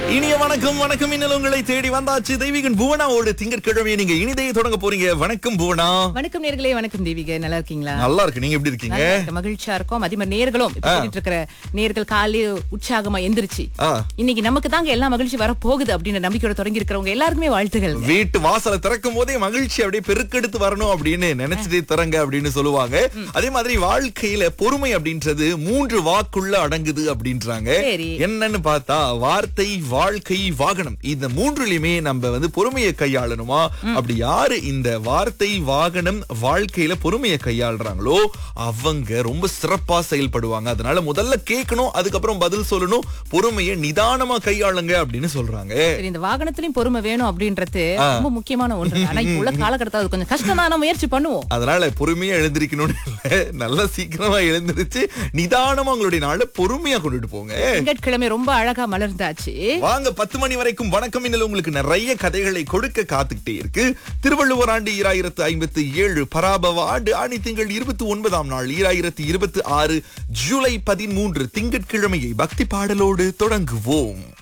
இனிய வணக்கம் வணக்கம் இன்னல் உங்களை தேடி வந்தாச்சு தெய்வீகன் புவனாவோடு திங்கட்கிழமையை நீங்க இனிதையை தொடங்க போறீங்க வணக்கம் புவனா வணக்கம் நேர்களே வணக்கம் தேவிக நல்லா இருக்கீங்களா நல்லா இருக்கு நீங்க எப்படி இருக்கீங்க நல்லா இருக்கு, மகிழ்ச்சியா இருக்கும் அதே மாதிரி நேர்களும் இப்ப கேட்டுட்டு இருக்கிற நேர்கள் காலையில உற்சாகமா எந்திரிச்சு ஆ. இன்னைக்கு நமக்கு தாங்க எல்லா மகிழ்ச்சி வர போகுது அப்படின்னு நம்பிக்கையோட தொடங்கி இருக்கிறவங்க எல்லாருக்குமே வாழ்த்துகள் வீட்டு வாசலை திறக்கும் போதே மகிழ்ச்சி அப்படியே பெருக்கெடுத்து வரணும் அப்படின்னு நினைச்சதே திறங்க அப்படின்னு சொல்லுவாங்க அதே மாதிரி வாழ்க்கையில பொறுமை அப்படின்றது மூன்று வாக்குள்ள அடங்குது அப்படின்றாங்க சரி. என்னன்னு பார்த்தா வார்த்தை வாழ்க்கை வாகனம் இந்த மூன்றுலயுமே நம்ம வந்து பொறுமையை கையாளணுமா அப்படி யாரு இந்த வார்த்தை வாகனம் வாழ்க்கையில பொறுமையை கையாளுறாங்களோ அவங்க ரொம்ப சிறப்பா செயல்படுவாங்க அதனால முதல்ல கேட்கணும் அதுக்கப்புறம் பதில் சொல்லணும் பொறுமையை நிதானமா கையாளுங்க அப்படின்னு சொல்றாங்க சரி இந்த வாகனத்திலயும் பொறுமை வேணும் அப்படின்றது ரொம்ப முக்கியமான ஒன்று ஆனா இப்ப உள்ள காலகட்டத்தில் அது கொஞ்சம் கஷ்டம் தான் முயற்சி பண்ணுவோம் அதனால பொறுமையா எழுந்திருக்கணும்னு இல்ல நல்லா சீக்கிரமா எழுந்திருச்சு நிதானமா உங்களுடைய நாளை பொறுமையா கொண்டுட்டு போங்க திங்கட்கிழமை ரொம்ப அழகா மலர்ந்தாச்சு வாங்க பத்து மணி வரைக்கும் வணக்கம் இன்னல உங்களுக்கு நிறைய கதைகளை கொடுக்க காத்துக்கிட்டே இருக்கு திருவள்ளுவர் ஆண்டு ஈராயிரத்து ஐம்பத்தி ஏழு பராபவ ஆண்டு ஆணி திங்கள் இருபத்தி ஒன்பதாம் நாள் ஈராயிரத்தி இருபத்தி ஆறு ஜூலை பதிமூன்று திங்கட்கிழமையை பக்தி பாடலோடு தொடங்குவோம்